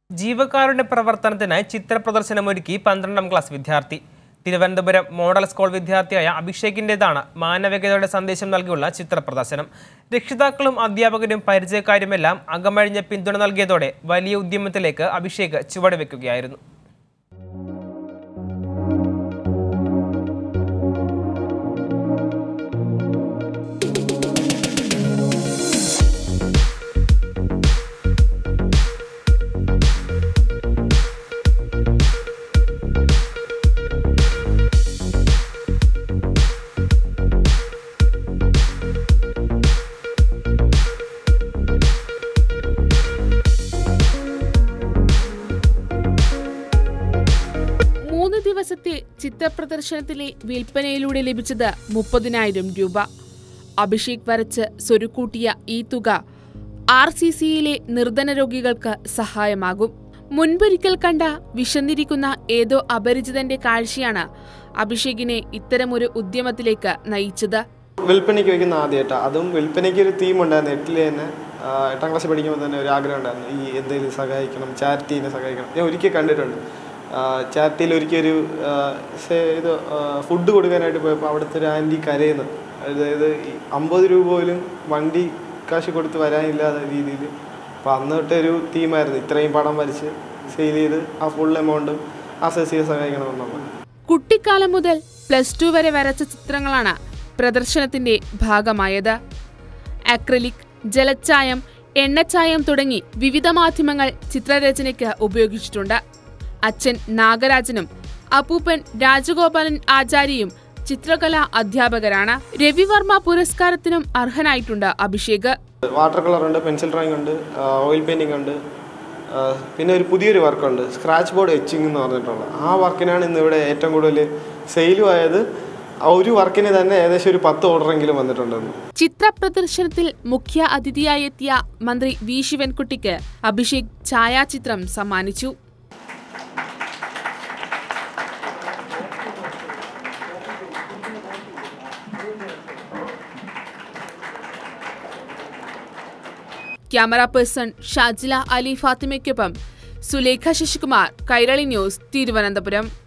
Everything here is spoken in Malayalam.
ജീവകാരുണ്യ പ്രവർത്തനത്തിനായി ചിത്ര പ്രദർശനമൊരുക്കി പന്ത്രണ്ടാം ക്ലാസ് വിദ്യാർത്ഥി തിരുവനന്തപുരം മോഡൽ സ്കൂൾ വിദ്യാർത്ഥിയായ അഭിഷേകിൻ്റെതാണ് മാനവികതയുടെ സന്ദേശം നൽകിയുള്ള ചിത്ര പ്രദർശനം രക്ഷിതാക്കളും അധ്യാപകരും പരിചയക്കാരുമെല്ലാം അകമഴിഞ്ഞ പിന്തുണ നൽകിയതോടെ വലിയ ഉദ്യമത്തിലേക്ക് അഭിഷേക് ചുവടുവെക്കുകയായിരുന്നു മൂന്ന് ദിവസത്തെ ചിത്രപ്രദർശനത്തിലെ വിൽപ്പനയിലൂടെ ലഭിച്ചത് മുപ്പതിനായിരം രൂപ അഭിഷേക് വരച്ച് സ്വരുക്കൂട്ടിയ ഈ തുക ആർ സി സിയിലെ നിർധന രോഗികൾക്ക് സഹായമാകും മുൻപൊരിക്കൽ കണ്ട വിശന്നിരിക്കുന്ന ഏതോ അപരിചിതന്റെ കാഴ്ചയാണ് അഭിഷേകിനെ ഇത്തരമൊരു ഉദ്യമത്തിലേക്ക് നയിച്ചത് വിൽപ്പനയ്ക്ക് വയ്ക്കുന്ന ആദ്യമായിട്ടാണ് അതും വിൽപ്പനയ്ക്ക് ഒരു തീം ഉണ്ടായിരുന്നു എട്ടിൽ തന്നെ ആ, എട്ടാം ക്ലാസ്സിൽ പഠിക്കുമ്പോൾ തന്നെ ഒരു ആഗ്രഹം ഉണ്ടായിരുന്നു ഈ എന്തെങ്കിലും സഹായിക്കണം ചാരിറ്റീനെ സഹായിക്കണം ഞാൻ ഒരിക്കൽ കണ്ടിട്ടുണ്ട് ചാരിറ്റിയിൽ ഒരിക്കൽ ഒരു ആ, സേ- ഇത് ഫുഡ് കൊടുക്കാനായിട്ട് പോയപ്പോൾ അവിടുത്തെ ഒരു ആൻറ്റി കരയുന്നു അതായത് ഈ അമ്പത് രൂപ പോലും വണ്ടി കാശ് കൊടുത്ത് വരാനില്ലാത്ത രീതിയിൽ അപ്പോൾ അന്ന് തൊട്ടൊരു തീമായിരുന്നു ഇത്രയും പടം വരച്ച് സെയിൽ ചെയ്ത് ആ ഫുൾ എമൗണ്ടും ആ സസ്യെ സഹായിക്കണമെന്നുള്ളത് കുട്ടിക്കാലം മുതൽ പ്ലസ് ടു വരെ വരച്ച ചിത്രങ്ങളാണ് പ്രദർശനത്തിന്റെ ഭാഗമായത് അക്രലിക് ജലച്ചായം എണ്ണച്ചായം തുടങ്ങി വിവിധ മാധ്യമങ്ങൾ ചിത്രരചനയ്ക്ക് ഉപയോഗിച്ചിട്ടുണ്ട് അച്ഛൻ നാഗരാജനും അപ്പൂപ്പൻ രാജഗോപാലൻ ആചാര്യയും ചിത്രകലാ അധ്യാപകരാണ് രവിവർമ്മ പുരസ്കാരത്തിനും അർഹനായിട്ടുണ്ട് അഭിഷേക് വാട്ടർ കളർ ഉണ്ട് പെൻസിൽ ഡ്രോയിങ് ഉണ്ട് ഓയിൽ പെയിൻറ്റിംഗ് ഉണ്ട് ആ, പിന്നെ ഒരു പുതിയൊരു വർക്കുണ്ട് സ്ക്രാച്ച് ബോർഡ് എച്ചിങ് എന്ന് പറഞ്ഞിട്ടുള്ള ആ വർക്കിനാണ് ഇന്ന് ഇവിടെ ഏറ്റവും കൂടുതൽ സെയിലും ആയത് ആ ഒരു വർക്കിന് തന്നെ ഏകദേശം ഒരു പത്ത് ഓർഡറെങ്കിലും വന്നിട്ടുണ്ടെന്ന് ചിത്ര പ്രദർശനത്തിൽ മുഖ്യ അതിഥിയായി എത്തിയ മന്ത്രി വി ശിവൻകുട്ടിക്ക് അഭിഷേക് ഛായാചിത്രം സമ്മാനിച്ചു ക്യാമറ പേഴ്സൺ ഷാജില അലി ഫാത്തിമയ്ക്കൊപ്പം സുലേഖ ശശികുമാർ കൈരളി ന്യൂസ് തിരുവനന്തപുരം